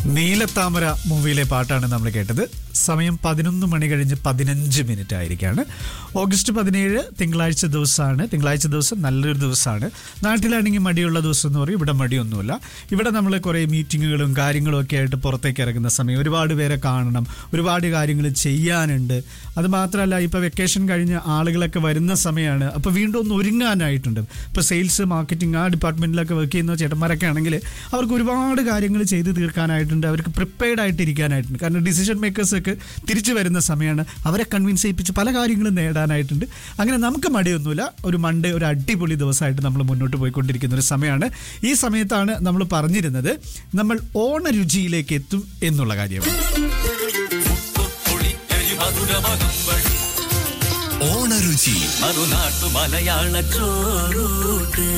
നീലത്താമര മൂവിയിലെ പാട്ടാണ് നമ്മൾ കേട്ടത് സമയം പതിനൊന്ന് മണി കഴിഞ്ഞ് പതിനഞ്ച് മിനിറ്റ് ആയിരിക്കാണ് ഓഗസ്റ്റ് പതിനേഴ് തിങ്കളാഴ്ച ദിവസമാണ് തിങ്കളാഴ്ച ദിവസം നല്ലൊരു ദിവസമാണ് നാട്ടിലാണെങ്കിൽ മടിയുള്ള ദിവസം എന്ന് പറയും ഇവിടെ മടിയൊന്നുമില്ല ഇവിടെ നമ്മൾ കുറേ മീറ്റിങ്ങുകളും കാര്യങ്ങളും ഒക്കെ ആയിട്ട് പുറത്തേക്ക് ഇറങ്ങുന്ന സമയം ഒരുപാട് പേരെ കാണണം ഒരുപാട് കാര്യങ്ങൾ ചെയ്യാനുണ്ട് അത് മാത്രമല്ല ഇപ്പോൾ വെക്കേഷൻ കഴിഞ്ഞ് ആളുകളൊക്കെ വരുന്ന സമയമാണ് അപ്പോൾ വീണ്ടും ഒന്ന് ഒരുങ്ങാനായിട്ടുണ്ട് ഇപ്പോൾ സെയിൽസ് മാർക്കറ്റിംഗ് ആ ഡിപ്പാർട്ട്മെൻറ്റിലൊക്കെ വർക്ക് ചെയ്യുന്ന ചേട്ടന്മാരൊക്കെ ആണെങ്കിൽ അവർക്ക് ഒരുപാട് കാര്യങ്ങൾ ചെയ്ത് തീർക്കാനായിട്ടുണ്ട് അവർക്ക് പ്രിപ്പയർഡ് ആയിട്ട് ഇരിക്കാനായിട്ടുണ്ട് കാരണം ഡിസിഷൻ മേക്കേഴ്സൊക്കെ തിരിച്ചു വരുന്ന സമയമാണ് അവരെ കൺവിൻസ് ചെയ്യിപ്പിച്ച് പല കാര്യങ്ങളും നേടാനായിട്ടുണ്ട് അങ്ങനെ നമുക്ക് മടിയൊന്നുമില്ല ഒരു മൺഡേ ഒരു അടിപൊളി ദിവസമായിട്ട് നമ്മൾ മുന്നോട്ട് പോയിക്കൊണ്ടിരിക്കുന്ന ഒരു സമയമാണ് ഈ സമയത്താണ് നമ്മൾ പറഞ്ഞിരുന്നത് നമ്മൾ ഓണരുചിയിലേക്ക് എത്തും എന്നുള്ള കാര്യം ഓണരുചി മറുനാട്ടു മലയാള ചോറൂട്ട്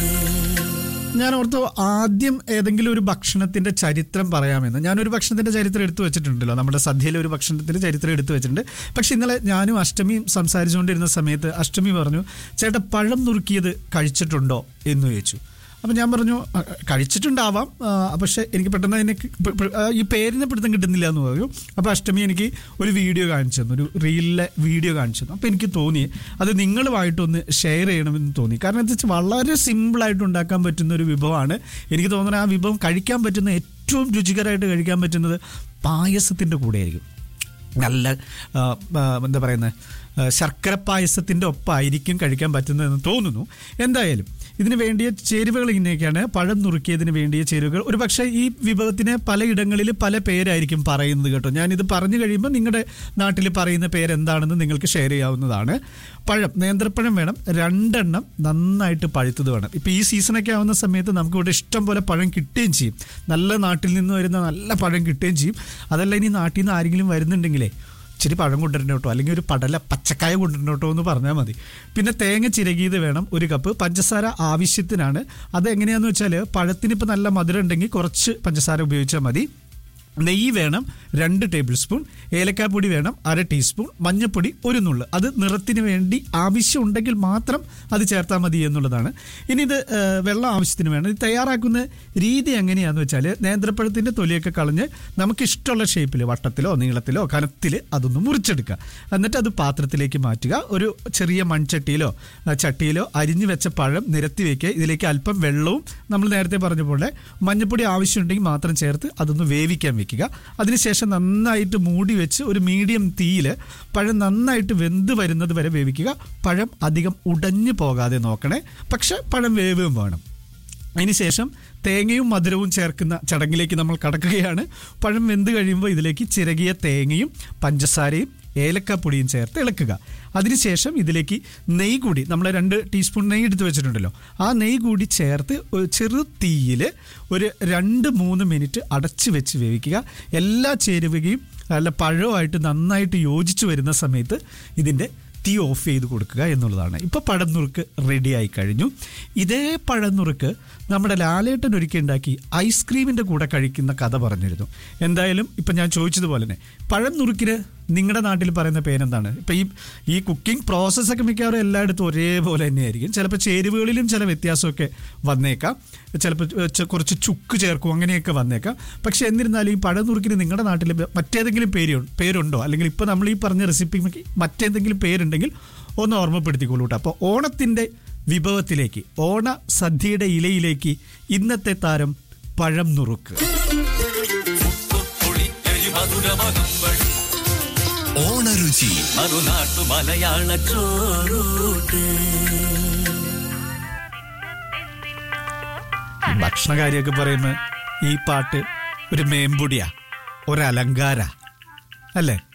ഞാൻ ഓർത്തു ആദ്യം ഏതെങ്കിലും ഒരു ഭക്ഷണത്തിന്റെ ചരിത്രം പറയാമെന്ന് ഞാനൊരു ഭക്ഷണത്തിന്റെ ചരിത്രം എടുത്തു വെച്ചിട്ടുണ്ടല്ലോ നമ്മുടെ സദ്യയിലെ ഒരു ഭക്ഷണത്തിന്റെ ചരിത്രം എടുത്തു വെച്ചിട്ടുണ്ട് പക്ഷെ ഇന്നലെ ഞാനും അഷ്ടമിയും സംസാരിച്ചുകൊണ്ടിരുന്ന സമയത്ത് അഷ്ടമി പറഞ്ഞു ചേട്ടാ പഴം നുറുക്കിയത് കഴിച്ചിട്ടുണ്ടോ എന്ന് ചോദിച്ചു അപ്പം ഞാൻ പറഞ്ഞു "അ, കഴിച്ചിട്ടുണ്ടാവാം ആ, പക്ഷെ എനിക്ക് പെട്ടെന്ന് അതിനെ പ- പ- ആ, ഈ പേരിനെ പിടുത്തം കിട്ടുന്നില്ല എന്ന് പറഞ്ഞു അപ്പോൾ അഷ്ടമി എനിക്ക് ഒരു വീഡിയോ കാണിച്ചു തന്നു ഒരു റീലിലെ വീഡിയോ കാണിച്ചു തന്നു അപ്പോൾ എനിക്ക് തോന്നി അത് നിങ്ങളുമായിട്ടൊന്ന് ഷെയർ ചെയ്യണമെന്ന് തോന്നി കാരണം എന്താ വെച്ചാൽ വളരെ സിമ്പിളായിട്ട് ഉണ്ടാക്കാൻ പറ്റുന്ന ഒരു വിഭവമാണ് എനിക്ക് തോന്നുന്നത് ആ വിഭവം കഴിക്കാൻ പറ്റുന്ന ഏറ്റവും രുചികരമായിട്ട് കഴിക്കാൻ പറ്റുന്നത് പായസത്തിൻ്റെ കൂടെ ആയിരിക്കും നല്ല ആ, ആ, എന്താ പറയുന്നത് ആ, ശർക്കര പായസത്തിൻ്റെ ഒപ്പമായിരിക്കും കഴിക്കാൻ പറ്റുന്നതെന്ന് തോന്നുന്നു എന്തായാലും ഇതിന് വേണ്ടിയ ചേരുവകൾ ഇങ്ങനെയൊക്കെയാണ് പഴം നുറുക്കിയതിന് വേണ്ടിയ ചേരുവകൾ ഒരു പക്ഷേ ഈ വിഭവത്തിന് പലയിടങ്ങളിൽ പല പേരായിരിക്കും പറയുന്നത് കേട്ടോ ഞാനിത് പറഞ്ഞു കഴിയുമ്പോൾ നിങ്ങളുടെ നാട്ടിൽ പറയുന്ന പേരെന്താണെന്ന് നിങ്ങൾക്ക് ഷെയർ ചെയ്യാവുന്നതാണ് പഴം നേന്ത്രപ്പഴം വേണം രണ്ടെണ്ണം നന്നായിട്ട് പഴുത്തത് വേണം ഇപ്പോൾ ഈ സീസണൊക്കെ ആവുന്ന സമയത്ത് നമുക്ക് ഇവിടെ ഇഷ്ടം പോലെ പഴം കിട്ടുകയും ചെയ്യും നല്ല നാട്ടിൽ നിന്ന് വരുന്ന നല്ല പഴം കിട്ടുകയും ചെയ്യും അതല്ല ഇനി നാട്ടിൽ നിന്ന് ആരെങ്കിലും വരുന്നുണ്ടെങ്കിലേ ഇച്ചിരി പഴം കൊണ്ടുവരണം കേട്ടോ അല്ലെങ്കിൽ ഒരു പടല പച്ചക്കായ കൊണ്ടുവരണം കേട്ടോ എന്ന് പറഞ്ഞാൽ മതി പിന്നെ തേങ്ങ ചിരകിയത് വേണം ഒരു കപ്പ് പഞ്ചസാര ആവശ്യത്തിനാണ് അത് എങ്ങനെയാന്ന് വെച്ചാൽ പഴത്തിന് ഇപ്പോൾ നല്ല മധുരം ഉണ്ടെങ്കിൽ കുറച്ച് പഞ്ചസാര ഉപയോഗിച്ചാൽ മതി നെയ്യ് വേണം രണ്ട് ടേബിൾ സ്പൂൺ ഏലക്കാപ്പൊടി വേണം അര ടീസ്പൂൺ മഞ്ഞൾപ്പൊടി ഒരു നുള്ള് അത് നിറത്തിന് വേണ്ടി ആവശ്യമുണ്ടെങ്കിൽ മാത്രം അത് ചേർത്താൽ മതി എന്നുള്ളതാണ് ഇനി ഇത് ആ, വെള്ളം ആവശ്യത്തിന് വേണം ഇത് തയ്യാറാക്കുന്ന രീതി എങ്ങനെയാണെന്ന് വെച്ചാൽ നേന്ത്രപ്പഴത്തിൻ്റെ തൊലിയൊക്കെ കളഞ്ഞ് നമുക്ക് ഇഷ്ടമുള്ള ഷേപ്പിൽ വട്ടത്തിലോ നീളത്തിലോ കനത്തിൽ അതൊന്ന് മുറിച്ചെടുക്കുക എന്നിട്ട് അത് പാത്രത്തിലേക്ക് മാറ്റുക ഒരു ചെറിയ മൺചട്ടിയിലോ ആ, ചട്ടിയിലോ അരിഞ്ഞു വെച്ച പഴം നിരത്തി വെക്കുക ഇതിലേക്ക് അല്പം വെള്ളവും നമ്മൾ നേരത്തെ പറഞ്ഞ പോലെ മഞ്ഞൾപ്പൊടി ആവശ്യമുണ്ടെങ്കിൽ മാത്രം ചേർത്ത് അതൊന്ന് വേവിക്കാൻ വെക്കുക അതിനുശേഷം നന്നായിട്ട് മൂടി വെച്ച് ഒരു മീഡിയം തീയിൽ പഴം നന്നായിട്ട് വെന്ത് വരുന്നത് വരെ വേവിക്കുക പഴം അധികം ഉടഞ്ഞു പോകാതെ നോക്കണേ പക്ഷെ പഴം വേവുകയും വേണം അതിനുശേഷം തേങ്ങയും മധുരവും ചേർക്കുന്ന ചടങ്ങിലേക്ക് നമ്മൾ കടക്കുകയാണ് പഴം വെന്ത് കഴിയുമ്പോൾ ഇതിലേക്ക് ചിരകിയ തേങ്ങയും പഞ്ചസാരയും ഏലക്കാപ്പൊടിയും ചേർത്ത് ഇളക്കുക അതിനുശേഷം ഇതിലേക്ക് നെയ്യ് കൂടി നമ്മൾ രണ്ട് ടീസ്പൂൺ നെയ്യ് എടുത്ത് വെച്ചിട്ടുണ്ടല്ലോ ആ നെയ്യ് കൂടി ചേർത്ത് ഒരു ചെറു തീയിൽ ഒരു രണ്ട് മൂന്ന് മിനിറ്റ് അടച്ച് വെച്ച് വേവിക്കുക എല്ലാ ചേരുവകയും അല്ല പഴവുമായിട്ട് നന്നായിട്ട് യോജിച്ച് വരുന്ന സമയത്ത് ഇതിൻ്റെ തീ ഓഫ് ചെയ്ത് കൊടുക്കുക എന്നുള്ളതാണ് ഇപ്പോൾ പഴംനുറുക്ക് റെഡിയായി കഴിഞ്ഞു ഇതേ പഴംനുറുക്ക് നമ്മുടെ ലാലേട്ടൻ ഒരുക്കി ഉണ്ടാക്കി ഐസ്ക്രീമിൻ്റെ കൂടെ കഴിക്കുന്ന കഥ പറഞ്ഞിരുന്നു എന്തായാലും ഇപ്പം ഞാൻ ചോദിച്ചതുപോലെ തന്നെ പഴംനുറുക്കിന് നിങ്ങളുടെ നാട്ടിൽ പറയുന്ന പേരെന്താണ് ഇപ്പം ഈ ഈ കുക്കിംഗ് പ്രോസസ്സൊക്കെ മിക്കവാറും എല്ലായിടത്തും ഒരേപോലെ തന്നെയായിരിക്കും ചിലപ്പോൾ ചേരുവകളിലും ചില വ്യത്യാസമൊക്കെ വന്നേക്കാം ചിലപ്പോൾ ചെ- കുറച്ച് ചുക്ക് ചേർക്കും അങ്ങനെയൊക്കെ വന്നേക്കാം പക്ഷെ എന്നിരുന്നാലും ഈ പഴംനുറുക്കിന് നിങ്ങളുടെ നാട്ടിൽ മറ്റേതെങ്കിലും പേര് പേരുണ്ടോ അല്ലെങ്കിൽ ഇപ്പോൾ നമ്മൾ ഈ പറഞ്ഞ റെസിപ്പിക്ക് മറ്റേതെങ്കിലും പേരുണ്ടെങ്കിൽ ഒന്ന് ഓർമ്മപ്പെടുത്തിക്കോളൂ കേട്ടോ അപ്പോൾ ഓണത്തിൻ്റെ വിഭവത്തിലേക്ക് ഓണ സദ്യയുടെ ഇലയിലേക്ക് ഇന്നത്തെ താരം പഴം നുറുക്ക് പുളി മധുരമകമ്പൾ ഓണരുചി മറുനാട്ടു മലയാള ചോറൂട്ട് ഭക്ഷണ കാര്യമൊക്കെ പറയുമ്പോൾ ഈ പാട്ട് ഒരു മേമ്പൊടിയാ ഒരു അലങ്കാര അല്ലേ